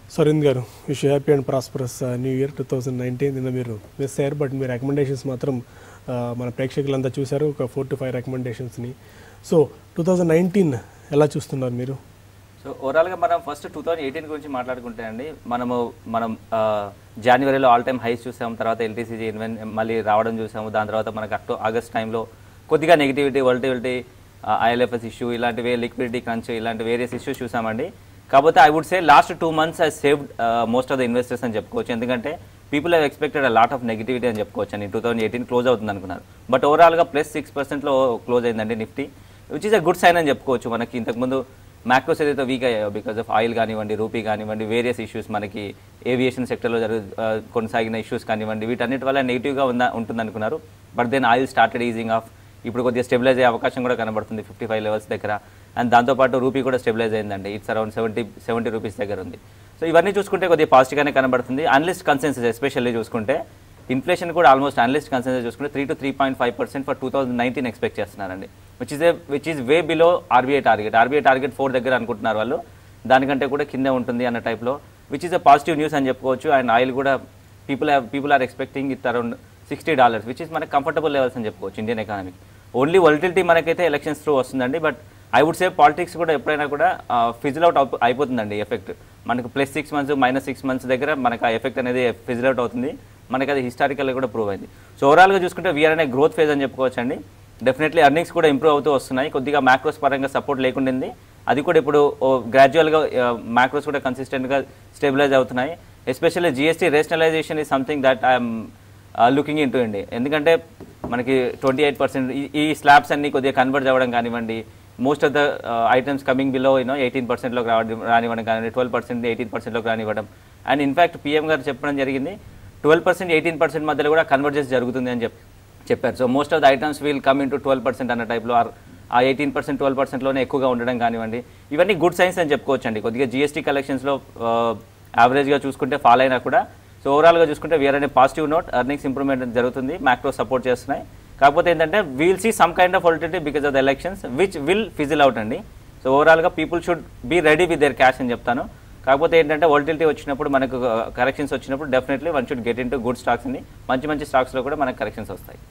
Sarin garu wish happy and prosperous new year two thousand nineteen నిన్న మీరు miss అయ్యారు but me recommendations మాత్రం ఆ, మన ప్రేక్షకులంతా చూశారు ఒక ఫోర్ టు ఫైవ్ రికమెండేషన్స్ని సో టూ థౌజండ్ నైన్టీన్ ఎలా చూస్తున్నారు మీరు సో ఓవరాల్గా మనం ఫస్ట్ టూ థౌజండ్ ఎయిటీన్ గురించి మాట్లాడుకుంటే అండి మనము మనం ఆ, జనవరిలో ఆల్ టైమ్ హైస్ చూసాము తర్వాత ఎల్టీసీజీ ఇన్వెన్ మళ్ళీ రావడం చూసాము దాని తర్వాత మనకు అక్టో ఆగస్ట్ టైంలో కొద్దిగా నెగిటివిటీ వల్టివిటీ ఐఎల్ఎఫ్ఎస్ ఇష్యూ ఇలాంటివి లిక్విడిటీ క్రంచ్ ఇలాంటి వేరియస్ ఇష్యూస్ చూసామండి కాకపోతే I would say last two months I saved most of the investors అని చెప్పుకోవచ్చు ఎందుకంటే people have expected a lot of negativity అని చెప్పుకోవచ్చు అండి టూ థౌసండ్ ఎయిటీన్ క్లోజ్ అవుతుంది అనుకున్నారు బట్ ఓవరాల్గా ప్లస్ సిక్స్ పర్సెంట్లో క్లోజ్ అయిందండి Nifty which is a good sign అని చెప్పుకోవచ్చు మనకి ఇంతకుముందు మ్యాక్రోస్ ఏదైతే వీక్ అయ్యాయో బికాస్ ఆఫ్ ఆయిల్ కానివ్వండి రూపీ కానివ్వండి వేరియస్ ఇష్యూస్ మనకి ఏవియేషన్ సెక్టర్లో జరుగు ఆ, కొనసాగిన ఇష్యూస్ కానివ్వండి వీటన్నిటి వల్ల నెగిటివ్గా ఉందా ఉంటుంది అనుకున్నారు but then oil started easing off ఇప్పుడు కొద్దిగా స్టెబిలైజ్ అయ్యే అవకాశం కూడా కనబడుతుంది ఫిఫ్టీ ఫైవ్ లెవెల్స్ దగ్గర అండ్ దాంతోపాటు రూపీ కూడా స్టెబిలైజ్ అయిందండి it's around seventy seventy rupees దగ్గర ఉంది సో ఇవన్నీ చూసుకుంటే కొద్దిగా పాజిటివ్గానే కనబడుతుంది అనలిస్ట్ కన్సెన్సెస్ ఎస్పెషల్లీ చూసుకుంటే ఇన్ఫ్లేషన్ కూడా ఆల్మోస్ట్ అనలిస్ట్ కన్సెన్సెస్ చూసుకుంటే three to three point five percent for two thousand nineteen expect చేస్తున్నారండి which is a which is way below RBI target RBI target four దగ్గర అనుకుంటున్నారు వాళ్ళు దానికంటే కూడా కిందే ఉంటుంది అన్న టైప్లో which is a positive news అని చెప్పుకోవచ్చు అండ్ ఆయిల్ కూడా people people are expecting it around sixty dollars which is మనకి కంఫర్టబుల్ లెవెల్స్ అని చెప్పుకోవచ్చు ఇండియన్ ఎకానమీకి ఓన్లీ వొలిటిలిటీ మనకైతే ఎలక్షన్స్ త్రూ వస్తుందండి but I would say politics కూడా ఎప్పుడైనా కూడా ఫిజిల్ అవుట్ అయిపోతుందండి ఎఫెక్ట్ మనకు plus six months minus six months దగ్గర మనకు ఆ ఎఫెక్ట్ అనేది ఫిజిల్ అవుట్ అవుతుంది మనకి అది హిస్టారికల్గా కూడా ప్రూవ్ అయింది సో ఓవరాల్గా చూసుకుంటే వీఆర్ అనే గ్రోత్ ఫేజ్ అని చెప్పుకోవచ్చు అండి డెఫినెట్లీ అర్నింగ్స్ కూడా ఇంప్రూవ్ అవుతూ వస్తున్నాయి కొద్దిగా మ్యాక్రోస్ పరంగా సపోర్ట్ లేకుండింది అది కూడా ఇప్పుడు గ్రాడ్యువల్గా మ్యాక్రోస్ కూడా కన్సిస్టెంట్గా స్టెబిలైజ్ అవుతున్నాయి especially GST rationalization is something that I'm looking into అండి ఎందుకంటే మనకి ట్వంటీ ఎయిట్ పర్సెంట్ ఈ స్లాబ్స్ అన్ని కొద్దిగా కన్వర్ట్ అవ్వడం కానివ్వండి most of the items coming below you know eighteen పర్సెంట్లోకి రావడం రానివ్వడం కానివ్వండి ట్వెల్వ్ పర్సెంట్ ఎయిటీన్ పర్సెంట్లోకి రానివ్వడం అండ్ ఇన్ఫాక్ట్ పీఎం గారు చెప్పడం జరిగింది ట్వెల్వ్ పర్సెంట్ ఎయిటీన్ పర్సెంట్ మధ్యలో కూడా కన్వర్జెన్స్ జరుగుతుంది అని చెప్పి చెప్పారు so most of the items will come into twelve percent అన్న టైప్లో ఆర్ ఆ ఎయిటీన్ పర్సెంట్ ట్వెల్వ్ పర్సెంట్లోనే ఎక్కువగా ఉండడం కానివ్వండి ఇవన్నీ గుడ్ సైన్స్ అని చెప్పుకోవచ్చు అండి కొద్దిగా జిఎస్టీ కలెక్షన్స్లో యావరేజ్గా చూసుకుంటే ఫాల్ అయినా కూడా సో ఓవరాల్గా చూసుకుంటే వీఆర్ అనే పాజిటివ్ నోట్ ఎర్నింగ్స్ ఇంప్రూవ్మెంట్ జరుగుతుంది మ్యాక్రో సపోర్ట్ చేస్తున్నాయి కాకపోతే ఏంటంటే we'll see some kind of volatility because of the elections which will fizzle out అండి సో ఓవరాల్గా people should be ready with their cash అని చెప్తాను కాకపోతే ఏంటంటే వాలిటిలిటీ వచ్చినప్పుడు మనకు కరెక్షన్స్ వచ్చినప్పుడు definitely one should get into good stocks అండి మంచి మంచి స్టాక్స్లో కూడా మనకు కరెక్షన్స్ వస్తాయి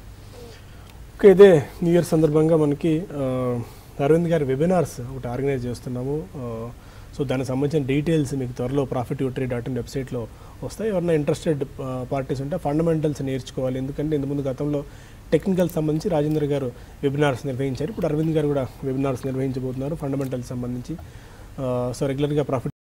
ఓకే ఇదే న్యూ ఇయర్ సందర్భంగా మనకి ఆ, అరవింద్ గారి వెబినార్స్ ఒకటి ఆర్గనైజ్ చేస్తున్నాము ఆ, సో దానికి సంబంధించిన డీటెయిల్స్ మీకు త్వరలో ప్రాఫిట్ యూటరీ డాట్ ఇన్ వెబ్సైట్లో వస్తాయి ఎవరైనా ఇంట్రెస్టెడ్ పార్టీస్ ఉంటే ఫండమెంటల్స్ నేర్చుకోవాలి ఎందుకంటే ఇంతకుముందు గతంలో టెక్నికల్ సంబంధించి రాజేంద్ర గారు వెబినార్స్ నిర్వహించారు ఇప్పుడు అరవింద్ గారు కూడా వెబినార్స్ నిర్వహించబోతున్నారు ఫండమెంటల్స్ సంబంధించి ఆ, సో రెగ్యులర్గా ప్రాఫిట్